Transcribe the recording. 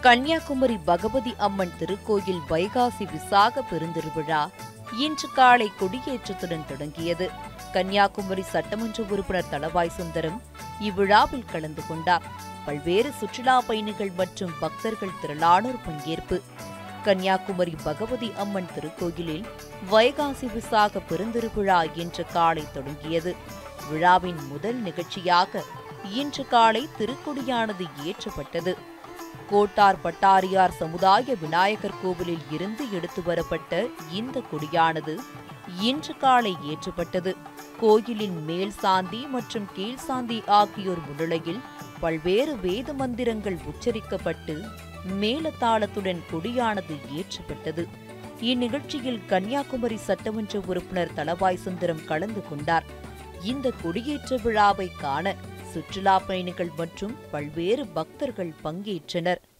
கன்னியாகுமரி பகவதி அம்மன் திருக்கோயில் வைகாசி விசாக பெருந்திருவிழா இன்று காலை கொடியேற்றத்துடன் தொடங்கியது கன்னியாகுமரி சட்டமன்ற உறுப்பினர் தளவாய் சுந்தரம் இவ்விழாவில் கலந்து கொண்டார் பல்வேறு சுற்றுலா பயணிகள் மற்றும் பக்தர்கள் திரளானோர் பங்கேற்பு கன்னியாகுமரி பகவதி அம்மன் திருக்கோயிலில் வைகாசி விசாக பெருந்திருவிழா இன்று காலை தொடங்கியது விழாவின் முதல் நிகழ்ச்சியாக இன்று காலை திருக்கொடியானது ஏற்றப்பட்டது கோட்டார் பட்டாரியார் சமுதாய விநாயகர் கோவிலில் இருந்து எடுத்து வரப்பட்ட இந்த கொடியானது இன்று காலை ஏற்றப்பட்டது கோயிலின் மேல் சாந்தி மற்றும் கீழ் சாந்தி ஆகியோர் முன்னிலையில் பல்வேறு வேத மந்திரங்கள் உச்சரிக்கப்பட்டு மேலதாளத்துடன் கொடியானது ஏற்றப்பட்டது இந்நிகழ்ச்சியில் கன்னியாகுமரி சட்டமன்ற உறுப்பினர் தளவாய் சுந்தரம் கலந்து கொண்டார் இந்த கொடியேற்ற விழாவை காண சுற்றுலா பயணிகள் மற்றும் பல்வேறு பக்தர்கள் பங்கேற்றனர்